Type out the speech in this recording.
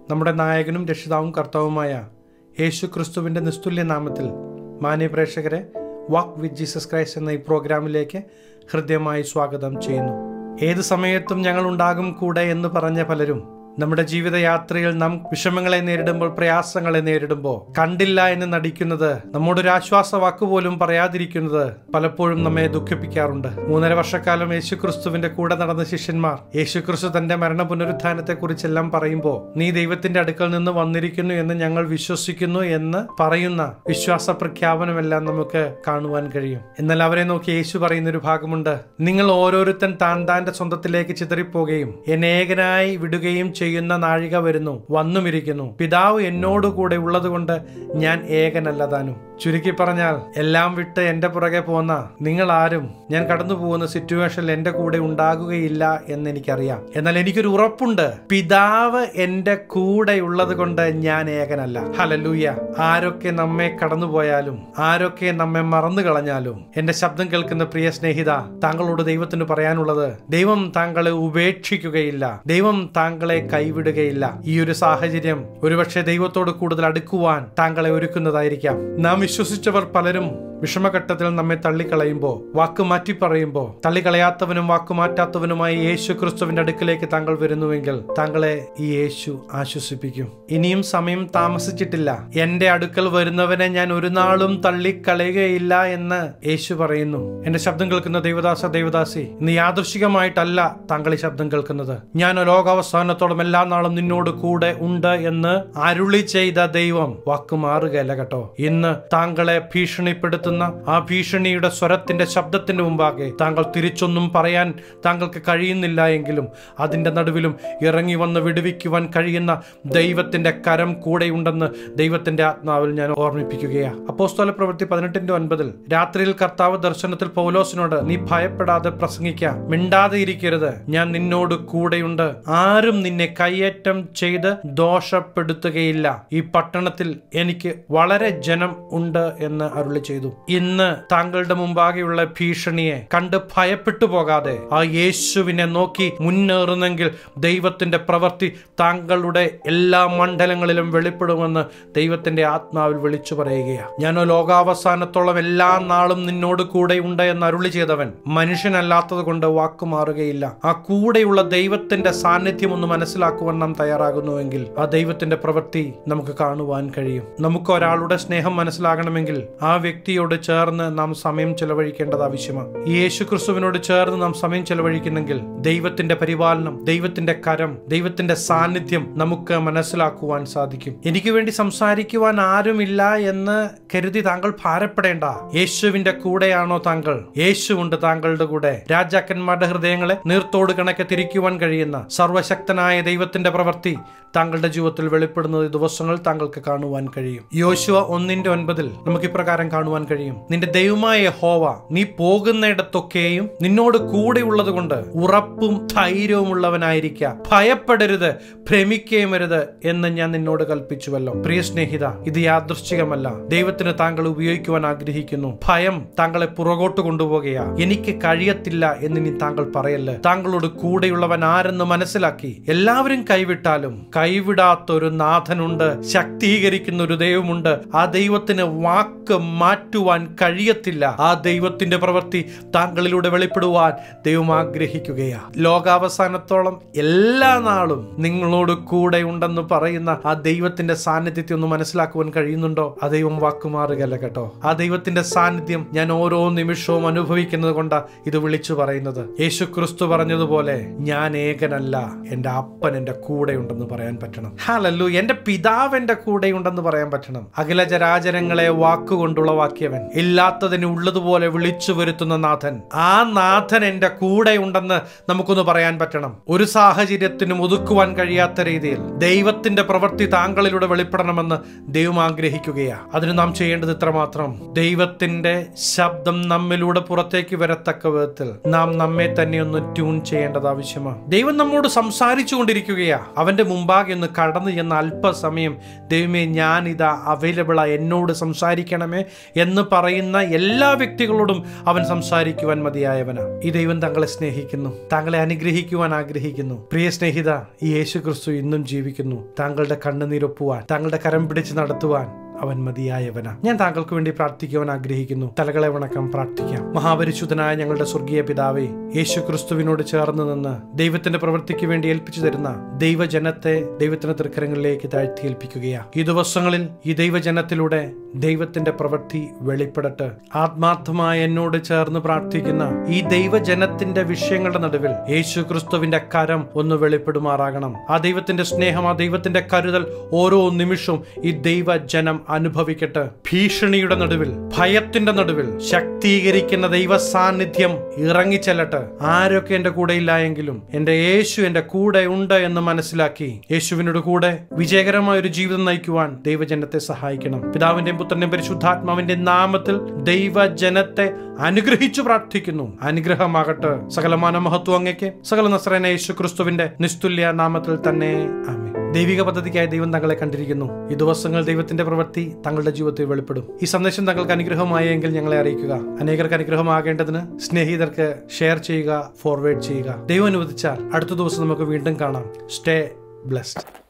നമ്മുടെ നായകനും രക്ഷിതാവും കർത്താവുമായ യേശു ക്രിസ്തുവിൻ്റെ നിസ്തുല്യ നാമത്തിൽ മാന്യ പ്രേക്ഷകരെ വാക്ക് വിത്ത് ജീസസ് ക്രൈസ്റ്റ് എന്ന ഈ പ്രോഗ്രാമിലേക്ക് ഹൃദ്യമായി സ്വാഗതം ചെയ്യുന്നു ഏത് സമയത്തും ഞങ്ങൾ ഉണ്ടാകും കൂടെ എന്ന് പറഞ്ഞ പലരും നമ്മുടെ ജീവിതയാത്രയിൽ നാം വിഷമങ്ങളെ നേരിടുമ്പോൾ പ്രയാസങ്ങളെ നേരിടുമ്പോൾ കണ്ടില്ല എന്ന് നടിക്കുന്നത് നമ്മോടൊരു ആശ്വാസ വാക്ക് പോലും പറയാതിരിക്കുന്നത് പലപ്പോഴും നമ്മെ ദുഃഖിപ്പിക്കാറുണ്ട് മൂന്നര വർഷക്കാലം യേശുക്രിസ്തുവിന്റെ കൂടെ നടന്ന ശിഷ്യന്മാർ യേശുക്രിസ്തു തന്റെ മരണ പുനരുത്ഥാനത്തെ കുറിച്ചെല്ലാം പറയുമ്പോൾ നീ ദൈവത്തിന്റെ അടുക്കൽ നിന്ന് വന്നിരിക്കുന്നു എന്ന് ഞങ്ങൾ വിശ്വസിക്കുന്നു എന്ന് പറയുന്ന വിശ്വാസ പ്രഖ്യാപനമെല്ലാം നമുക്ക് കാണുവാൻ കഴിയും എന്നാൽ അവരെ നോക്കി യേശു പറയുന്ന ഒരു ഭാഗമുണ്ട് നിങ്ങൾ ഓരോരുത്തൻ താൻ താന്റെ സ്വന്തത്തിലേക്ക് ചിതറിപ്പോകുകയും എന്നെ ഏകനായി വിടുകയും ചെയ്യുന്ന നാഴിക വരുന്നു വന്നുമിരിക്കുന്നു പിതാവ് എന്നോട് കൂടെ ഉള്ളതുകൊണ്ട് ഞാൻ ഏകനല്ല താനും ചുരുക്കി പറഞ്ഞാൽ എല്ലാം വിട്ട് എന്റെ പുറകെ പോന്ന നിങ്ങൾ ആരും ഞാൻ കടന്നു പോകുന്ന സിറ്റുവേഷനിൽ എന്റെ കൂടെ ഉണ്ടാകുകയില്ല എന്ന് എനിക്കറിയാം എന്നാൽ എനിക്കൊരു ഉറപ്പുണ്ട് പിതാവ് എന്റെ കൂടെ ഉള്ളത് കൊണ്ട് ഞാൻ ഏകനല്ല ഹലലൂയ ആരൊക്കെ നമ്മെ കടന്നുപോയാലും ആരൊക്കെ നമ്മെ മറന്നു കളഞ്ഞാലും എന്റെ ശബ്ദം കേൾക്കുന്ന പ്രിയ സ്നേഹിത താങ്കളോട് ദൈവത്തിന് പറയാനുള്ളത് ദൈവം താങ്കളെ ഉപേക്ഷിക്കുകയില്ല ദൈവം താങ്കളെ കൈവിടുകയില്ല ഈ ഒരു സാഹചര്യം ഒരുപക്ഷെ ദൈവത്തോട് കൂടുതൽ അടുക്കുവാൻ താങ്കളെ ഒരുക്കുന്നതായിരിക്കാം നാം വിശ്വസിച്ചവർ പലരും വിഷമഘട്ടത്തിൽ നമ്മെ തള്ളിക്കളയുമ്പോൾ വാക്ക് മാറ്റി പറയുമ്പോൾ തള്ളിക്കളയാത്തവനും വാക്ക് മാറ്റാത്തവനുമായി യേശു ക്രിസ്തുവിന്റെ അടുക്കിലേക്ക് താങ്കൾ വരുന്നുവെങ്കിൽ താങ്കളെ ഈ യേശു ആശ്വസിപ്പിക്കും ഇനിയും സമയം താമസിച്ചിട്ടില്ല എന്റെ അടുക്കൽ വരുന്നവനെ ഞാൻ ഒരു നാളും തള്ളിക്കളയുകയില്ല എന്ന് യേശു പറയുന്നു എന്റെ ശബ്ദം കേൾക്കുന്ന ദേവദാസ ദേവദാസി ഇന്ന് യാദൃശികമായിട്ടല്ല താങ്കൾ ഈ ശബ്ദം കേൾക്കുന്നത് ഞാൻ ലോകാവസാനത്തോളം എല്ലാ നാളും നിന്നോട് കൂടെ ഉണ്ട് എന്ന് അരുളി ചെയ്ത ദൈവം വാക്ക് മാറുകയല്ല കേട്ടോ ഇന്ന് താങ്കളെ ഭീഷണിപ്പെടുത്തുന്ന ആ ഭീഷണിയുടെ സ്വരത്തിന്റെ ശബ്ദത്തിന്റെ മുമ്പാകെ താങ്കൾ തിരിച്ചൊന്നും പറയാൻ താങ്കൾക്ക് കഴിയുന്നില്ല എങ്കിലും അതിന്റെ നടുവിലും ഇറങ്ങി വന്ന് വിടുവിക്കുവാൻ കഴിയുന്ന ദൈവത്തിന്റെ കരം കൂടെയുണ്ടെന്ന് ദൈവത്തിന്റെ ആത്മാവിൽ ഞാൻ ഓർമ്മിപ്പിക്കുകയാ അപ്പോസ്തല പ്രവൃത്തി പതിനെട്ടിന്റെ ഒൻപതിൽ രാത്രിയിൽ കർത്താവ് ദർശനത്തിൽ പൗലോസിനോട് നീ ഭയപ്പെടാതെ പ്രസംഗിക്ക മിണ്ടാതെ ഇരിക്കരുത് ഞാൻ നിന്നോട് കൂടെയുണ്ട് ആരും നിന്നെ കയ്യേറ്റം ചെയ്ത് ദോഷപ്പെടുത്തുകയില്ല ഈ പട്ടണത്തിൽ എനിക്ക് വളരെ ജനം ഉണ്ട് എന്ന് അരുളി ചെയ്തു ഇന്ന് താങ്കളുടെ മുമ്പാകെയുള്ള ഭീഷണിയെ കണ്ട് ഭയപ്പെട്ടു പോകാതെ ആ യേശുവിനെ നോക്കി മുന്നേറുന്നെങ്കിൽ ദൈവത്തിന്റെ പ്രവൃത്തി താങ്കളുടെ എല്ലാ മണ്ഡലങ്ങളിലും വെളിപ്പെടുമെന്ന് ദൈവത്തിന്റെ ആത്മാവിൽ വിളിച്ചു പറയുകയാണ് ഞാനോ ലോകാവസാനത്തോളം എല്ലാ നാളും നിന്നോട് കൂടെ ഉണ്ട് എന്ന് അരുളി ചെയ്തവൻ മനുഷ്യനല്ലാത്തത് കൊണ്ട് വാക്ക് മാറുകയില്ല ആ കൂടെയുള്ള ദൈവത്തിന്റെ സാന്നിധ്യം ഒന്ന് മനസ്സിലാക്കുവാൻ നാം തയ്യാറാകുന്നുവെങ്കിൽ ആ ദൈവത്തിന്റെ പ്രവൃത്തി നമുക്ക് കാണുവാൻ കഴിയും നമുക്ക് ഒരാളുടെ സ്നേഹം മനസ്സിലാകണമെങ്കിൽ ആ വ്യക്തിയോട് ചേർന്ന് നാം സമയം ചെലവഴിക്കേണ്ടത് ആവശ്യമാണ് ഈ യേശു ക്രിസ്തുവിനോട് ചേർന്ന് നാം സമയം ചെലവഴിക്കുന്നെങ്കിൽ ദൈവത്തിന്റെ പരിപാലനം ദൈവത്തിന്റെ കരം ദൈവത്തിന്റെ സാന്നിധ്യം നമുക്ക് മനസ്സിലാക്കുവാൻ സാധിക്കും എനിക്ക് വേണ്ടി സംസാരിക്കുവാൻ ആരുമില്ല എന്ന് കരുതി താങ്കൾ ഭാരപ്പെടേണ്ട യേശുവിന്റെ കൂടെയാണോ താങ്കൾ യേശുവുണ്ട് താങ്കളുടെ കൂടെ രാജാക്കന്മാരുടെ ഹൃദയങ്ങളെ നീർത്തോട് കണക്കെ തിരിക്കുവാൻ കഴിയുന്ന സർവശക്തനായ ദൈവത്തിന്റെ പ്രവൃത്തി താങ്കളുടെ ജീവിതത്തിൽ വെളിപ്പെടുന്നത് ഈ ദിവസങ്ങൾ താങ്കൾക്ക് കാണുവാൻ കഴിയും യോശുവ ഒന്നിന്റെ ഒൻപതിൽ നമുക്ക് ഇപ്രകാരം കാണുവാൻ കഴിയും നിന്റെ ദൈവമായ ഹോവ നീ പോകുന്നിടത്തൊക്കെയും നിന്നോട് കൂടെ ഉള്ളത് കൊണ്ട് ഉറപ്പും ധൈര്യവും ഉള്ളവനായിരിക്കുക ഭയപ്പെടരുത് ഭ്രമിക്കേമരുത് എന്ന് ഞാൻ നിന്നോട് കൽപ്പിച്ചുവല്ലോ പ്രിയ സ്നേഹിത ഇത് യാദൃശ്ചികമല്ല ദൈവത്തിന് താങ്കൾ ഉപയോഗിക്കുവാൻ ആഗ്രഹിക്കുന്നു ഭയം താങ്കളെ പുറകോട്ട് കൊണ്ടുപോകുകയാ എനിക്ക് കഴിയത്തില്ല എന്ന് നീ താങ്കൾ പറയല്ലേ താങ്കളോട് കൂടെയുള്ളവൻ ആരെന്ന് മനസ്സിലാക്കി എല്ലാവരും കൈവിട്ടാലും കൈവിടാത്തൊരു നാഥനുണ്ട് ശക്തീകരിക്കുന്ന ഒരു ദൈവമുണ്ട് ആ ദൈവത്തിന് വാക്ക് മാറ്റുവാൻ കഴിയത്തില്ല ആ ദൈവത്തിന്റെ പ്രവൃത്തി താങ്കളിലൂടെ വെളിപ്പെടുവാൻ ദൈവം ആഗ്രഹിക്കുകയാ ലോകാവസാനത്തോളം എല്ലാ നാളും നിങ്ങളോട് കൂടെ ഉണ്ടെന്ന് പറയുന്ന ആ ദൈവത്തിന്റെ സാന്നിധ്യത്തെ ഒന്ന് മനസ്സിലാക്കുവാൻ കഴിയുന്നുണ്ടോ ആ ദൈവം വാക്കുമാറുകയല്ല കേട്ടോ ആ ദൈവത്തിന്റെ സാന്നിധ്യം ഞാൻ ഓരോ നിമിഷവും അനുഭവിക്കുന്നത് കൊണ്ടാ ഇത് വിളിച്ചു പറയുന്നത് യേശു ക്രിസ്തു പറഞ്ഞതുപോലെ ഞാൻ ഏകനല്ല എന്റെ അപ്പൻ എന്റെ കൂടെ ഉണ്ടെന്ന് പറയാൻ പറ്റണം ഹാലല്ലു എന്റെ പിതാവ് എന്റെ കൂടെ ഉണ്ടെന്ന് പറയാൻ പറ്റണം അഖില ചരാചരങ്ങളെ വാക്കുകൊണ്ടുളവാക്കിയവൻ ഇല്ലാത്തതിന് ഉള്ളതുപോലെ വിളിച്ചു വരുത്തുന്ന നാഥൻ ആ നാഥൻ എന്റെ കൂടെ ഉണ്ടെന്ന് നമുക്കൊന്ന് പറയാൻ പറ്റണം ഒരു സാഹചര്യത്തിനും ഒതുക്കുവാൻ കഴിയാത്ത രീതിയിൽ ദൈവത്തിന്റെ പ്രവൃത്തി താങ്കളിലൂടെ വെളിപ്പെടണമെന്ന് ദൈവം ആഗ്രഹിക്കുകയാ അതിന് നാം ചെയ്യേണ്ടത് ഇത്രമാത്രം ദൈവത്തിന്റെ ശബ്ദം നമ്മിലൂടെ പുറത്തേക്ക് വരത്തക്ക വിധത്തിൽ നാം നമ്മെ തന്നെ ഒന്ന് ട്യൂൺ ചെയ്യേണ്ടത് ആവശ്യമാണ് ദൈവം നമ്മോട് സംസാരിച്ചു കൊണ്ടിരിക്കുകയാ അവന്റെ മുമ്പാകെ ഒന്ന് കടന്നു ചെന്ന അല്പസമയം ദൈവമേ ഞാനിതാ അവൈലബിളാ എന്നോട് സംസാരിക്കണമേ എന്ന് പറയുന്ന എല്ലാ വ്യക്തികളോടും അവൻ സംസാരിക്കുവാൻ മതിയായവനാ ഈ ദൈവം താങ്കളെ സ്നേഹിക്കുന്നു താങ്കളെ അനുഗ്രഹിക്കുവാൻ ആഗ്രഹിക്കുന്നു പ്രിയ സ്നേഹിത ഈ യേശു ക്രിസ്തു ഇന്നും ജീവിക്കുന്നു താങ്കളുടെ കണ്ണുനീരൊപ്പുവാൻ താങ്കളുടെ കരം പിടിച്ച് നടത്തുവാൻ അവൻ മതിയായവനാ ഞാൻ താങ്കൾക്ക് വേണ്ടി പ്രാർത്ഥിക്കുവാൻ ആഗ്രഹിക്കുന്നു തലകളെ വണക്കം പ്രാർത്ഥിക്കാം മഹാപരിശുദ്ധനായ ഞങ്ങളുടെ സ്വർഗീയ പിതാവേ യേശു ക്രിസ്തുവിനോട് ചേർന്ന് നിന്ന് ദൈവത്തിന്റെ പ്രവൃത്തിക്ക് വേണ്ടി ഏൽപ്പിച്ചു തരുന്ന ദൈവജനത്തെ ദൈവത്തിന്റെ തൃക്കരങ്ങളിലേക്ക് താഴ്ത്തി ഏൽപ്പിക്കുകയാ ഈ ദിവസങ്ങളിൽ ഈ ദൈവജനത്തിലൂടെ ദൈവത്തിന്റെ പ്രവൃത്തി വെളിപ്പെടട്ടെ ആത്മാർത്ഥമായി എന്നോട് ചേർന്ന് പ്രാർത്ഥിക്കുന്ന ഈ ദൈവജനത്തിന്റെ വിഷയങ്ങളുടെ നടുവിൽ യേശു ക്രിസ്തുവിന്റെ കരം ഒന്ന് വെളിപ്പെടുമാറാകണം ആ ദൈവത്തിന്റെ സ്നേഹം ആ ദൈവത്തിന്റെ കരുതൽ ഓരോ നിമിഷവും ഈ ദൈവജനം അനുഭവിക്കട്ടെ ഭീഷണിയുടെ നടുവിൽ ഭയത്തിന്റെ നടുവിൽ ശക്തീകരിക്കുന്ന ദൈവ സാന്നിധ്യം ഇറങ്ങിച്ചെല്ലട്ടെ ആരൊക്കെ എന്റെ കൂടെ ഇല്ല എങ്കിലും എന്റെ യേശു എന്റെ കൂടെ ഉണ്ട് എന്ന് മനസ്സിലാക്കി യേശുവിനോട് കൂടെ വിജയകരമായ ഒരു ജീവിതം നയിക്കുവാൻ ദൈവജനത്തെ സഹായിക്കണം പിതാവിന്റെയും പുത്രന്റെയും പരിശുദ്ധാത്മാവിന്റെ നാമത്തിൽ ദൈവജനത്തെ അനുഗ്രഹിച്ചു പ്രാർത്ഥിക്കുന്നു അനുഗ്രഹമാകട്ടെ സകലമാന മഹത്വം അങ്ങയ്ക്ക് സകല നസ്രന യേശു ക്രിസ്തുവിന്റെ നിസ്തുല്യ നാമത്തിൽ തന്നെ ആമേ ദൈവിക പദ്ധതിക്കായി ദൈവം തങ്ങളെ കണ്ടിരിക്കുന്നു ഈ ദിവസങ്ങൾ ദൈവത്തിന്റെ പ്രവൃത്തി തങ്ങളുടെ ജീവിതത്തിൽ വെളിപ്പെടും ഈ സന്ദേശം തങ്ങൾക്ക് അനുഗ്രഹമായെങ്കിൽ ഞങ്ങളെ അറിയിക്കുക അനേകർക്ക് അനുഗ്രഹമാകേണ്ടതിന് സ്നേഹിതർക്ക് ഷെയർ ചെയ്യുക ഫോർവേഡ് ചെയ്യുക ദൈവം അനുവദിച്ചാൽ അടുത്ത ദിവസം നമുക്ക് വീണ്ടും കാണാം സ്റ്റേ ബ്ലെസ്ഡ്